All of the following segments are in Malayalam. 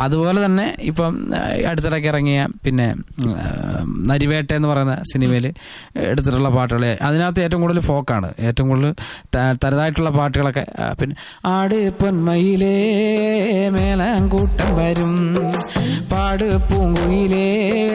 അതുപോലെ തന്നെ ഇപ്പം ആ, അടുത്തിടയ്ക്ക് ഇറങ്ങിയ പിന്നെ ഉം, ആ, നരിവേട്ട എന്ന് പറയുന്ന സിനിമയിൽ എടുത്തിട്ടുള്ള പാട്ടുകൾ അതിനകത്ത് ഏറ്റവും കൂടുതൽ ഫോക്കാണ് ഏറ്റവും കൂടുതൽ ത- തനതായിട്ടുള്ള പാട്ടുകളൊക്കെ ആ, പിന്നെ ആട് പൊന്മയിലേ മേലാങ്കൂട്ടം വരും പാട് പൂങ്കുയിലേ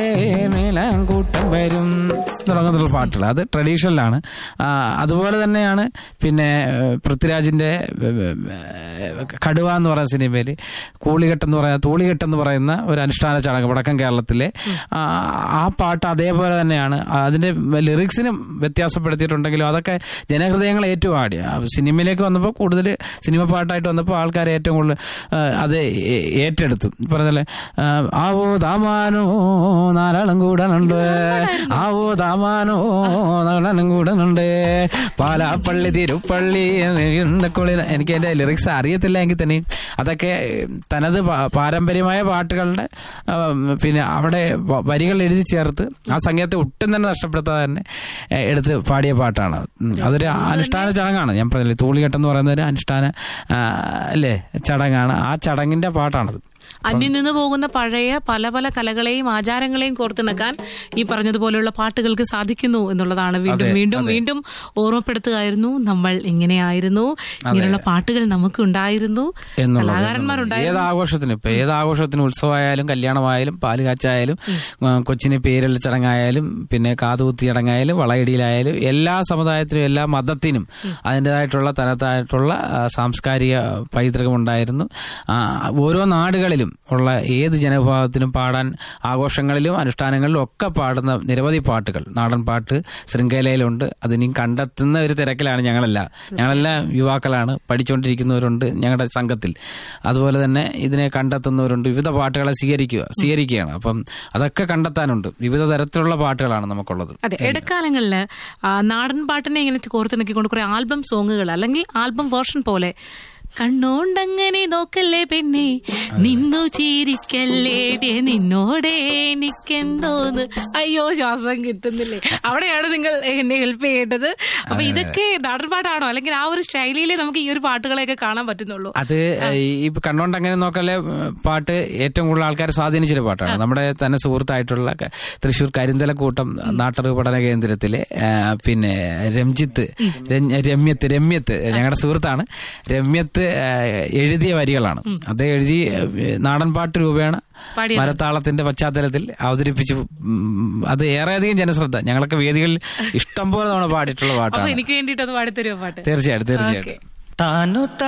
മേലാങ്കൂട്ടം വരും തുടങ്ങുന്നുള്ള പാട്ടുകൾ അത് ട്രഡീഷണലാണ് ആ, അതുപോലെ തന്നെയാണ് പിന്നെ ഏഹ്, പൃഥ്വിരാജിന്റെ ഏഹ്, ഏഹ്, കടുവ എന്ന് പറയുന്ന സിനിമയിൽ കൂളികെട്ട് എന്ന് പറയുന്ന തൂളികെട്ട് എന്ന് പറയുന്ന ഒരു അനുഷ്ഠാന ചടങ്ങ് വടക്കൻ കേരളത്തിലെ ആ, ആ പാട്ട് അതേപോലെ തന്നെയാണ് അതിന്റെ ലിറിക്സിനും വ്യത്യാസപ്പെടുത്തിയിട്ടുണ്ടെങ്കിലും അതൊക്കെ ജനഹൃദയങ്ങൾ ഏറ്റവും ആടി ആ, സിനിമയിലേക്ക് വന്നപ്പോൾ കൂടുതൽ സിനിമ പാട്ടായിട്ട് വന്നപ്പോൾ ആൾക്കാർ ഏറ്റവും കൂടുതൽ ആ, അത് ഏ- ഏറ്റെടുത്തു പറഞ്ഞല്ലേ ആ, ആവോ താമാനോ നാലാളും കൂടാനുണ്ട് ആവോ താമാനോ നാലാളും കൂടാനുണ്ട് പാലാപ്പള്ളി തിരുപ്പള്ളി കുളിർ എനിക്ക് എന്റെ ലിറിക്സ് അറിയത്തില്ല എങ്കിൽ തന്നെ അതൊക്കെ തനത് പാ- പാരമ്പര്യമായ പാട്ടുകളുടെ ആ, പിന്നെ അവിടെ വ- വരികൾ എഴുതി ചേർത്ത് ആ സംഗീതത്തെ ഒട്ടും തന്നെ നഷ്ടപ്പെടുത്താതെ തന്നെ ഏ, എടുത്ത് പാടിയ പാട്ടാണ് ഉം. അതൊരു അനുഷ്ഠാന ചടങ്ങാണ് ഞാൻ പറഞ്ഞില്ലേ തൂളികെട്ട് എന്ന് പറയുന്ന ഒരു അനുഷ്ഠാന ആ, അല്ലേ ചടങ്ങാണ് ആ ചടങ്ങിന്റെ പാട്ടാണത് അന്യം നിന്ന് പോകുന്ന പഴയ പല പല കലകളെയും ആചാരങ്ങളെയും കോർത്തിണക്കാൻ ഈ പറഞ്ഞതുപോലെയുള്ള പാട്ടുകൾക്ക് സാധിക്കുന്നു എന്നുള്ളതാണ് വീണ്ടും അതെ, വീണ്ടും അതെ. വീണ്ടും ഓർമ്മപ്പെടുത്തുകയായിരുന്നു നമ്മൾ ഇങ്ങനെയായിരുന്നു ഇങ്ങനെയുള്ള പാട്ടുകൾ നമുക്ക് ഉണ്ടായിരുന്നു എന്നുള്ളത് കലാകാരന്മാരുണ്ടായിരുന്നു ഏത് ആഘോഷത്തിനും ഇപ്പൊ ഏത് ആഘോഷത്തിനും ഉത്സവമായാലും കല്യാണമായാലും പാല് കാച്ചായാലും ആ, കൊച്ചിന് പേരുള്ള ചടങ്ങായാലും പിന്നെ കാതുകുത്തി ചടങ്ങായാലും വളയിടിയിലായാലും എല്ലാ സമുദായത്തിലും എല്ലാ മതത്തിനും അതിൻ്റെതായിട്ടുള്ള തനതായിട്ടുള്ള ആ, സാംസ്കാരിക പൈതൃകം ഉണ്ടായിരുന്നു ആ, ഓരോ നാടുകളിലും ഉള്ള ഏത് ജനവിഭാഗത്തിനും പാടാൻ ആഘോഷങ്ങളിലും അനുഷ്ഠാനങ്ങളിലും ഒക്കെ പാടുന്ന നിരവധി പാട്ടുകൾ നാടൻ പാട്ട് ശൃംഖലയിലുണ്ട് അതിനും കണ്ടെത്തുന്ന ഒരു തിരക്കിലാണ് ഞങ്ങളെല്ലാം ഞങ്ങളെല്ലാം യുവാക്കളാണ് പഠിച്ചുകൊണ്ടിരിക്കുന്നവരുണ്ട് ഞങ്ങളുടെ സംഘത്തിൽ അതുപോലെ തന്നെ ഇതിനെ കണ്ടെത്തുന്നവരുണ്ട് വിവിധ പാട്ടുകളെ സ്വീകരിക്കുക സ്വീകരിക്കുകയാണ് അപ്പം അതൊക്കെ കണ്ടെത്താനുണ്ട് വിവിധ തരത്തിലുള്ള പാട്ടുകളാണ് നമുക്കുള്ളത് അതെ ഇടക്കാലങ്ങളില് ആ, നാടൻ പാട്ടിനെ ഇങ്ങനെ കോർത്തിണക്കിക്കൊണ്ട് കുറെ ആൽബം സോങ്ങുകൾ അല്ലെങ്കിൽ ആൽബം വേർഷൻ പോലെ കണ്ണോണ്ടങ്ങനെ നോക്കല്ലേ പെണ്ണെ നിന്നു ചിരിക്കല്ലേ ഡേ, നിന്നോടെ എനിക്കെന്തോന്ന് അയ്യോ ശ്വാസം കിട്ടുന്നില്ലേ അവിടെയാണ് നിങ്ങൾ എന്നെ ഹെൽപ്പ് ചെയ്യേണ്ടത് അപ്പൊ ഇതൊക്കെ നാടൻ പാട്ടാണോ അല്ലെങ്കിൽ ആ ഒരു ശൈലിയിലേ നമുക്ക് ഈ ഒരു പാട്ടുകളെയൊക്കെ കാണാൻ പറ്റുന്നുള്ളൂ അത് ഈ കണ്ണോണ്ട് അങ്ങനെ നോക്കല്ലേ പാട്ട് ഏറ്റവും കൂടുതൽ ആൾക്കാരെ സ്വാധീനിച്ചൊരു പാട്ടാണ് നമ്മുടെ തന്നെ സുഹൃത്തായിട്ടുള്ള ക- തൃശ്ശൂർ കരിന്തലക്കൂട്ടം നാട്ടറിവ് പഠന കേന്ദ്രത്തിലെ ആ, പിന്നെ രഞ്ജിത്ത് രஞ்- രമ്യത്ത് രമ്യത്ത് ഞങ്ങളുടെ സുഹൃത്താണ് രമ്യത്ത് ആ, എഴുതിയ വരികളാണ് അത് എഴുതി ആ, നാടൻ പാട്ട് രൂപേണ പാടിയത്. മരത്താളത്തിന്റെ പശ്ചാത്തലത്തിൽ അവതരിപ്പിച്ചു ഉം, അത് ഏറെയധികം ജനശ്രദ്ധ ഞങ്ങളൊക്കെ വേദികളിൽ ഇഷ്ടം പോലെ തവണ പാടിയിട്ടുള്ള അപ്പൊ പാട്ടാണ് എനിക്ക് വേണ്ടിയിട്ട് അത് പാടിത്തരുമോ പാട്ട് തീർച്ചയായിട്ടും തീർച്ചയായിട്ടും താനു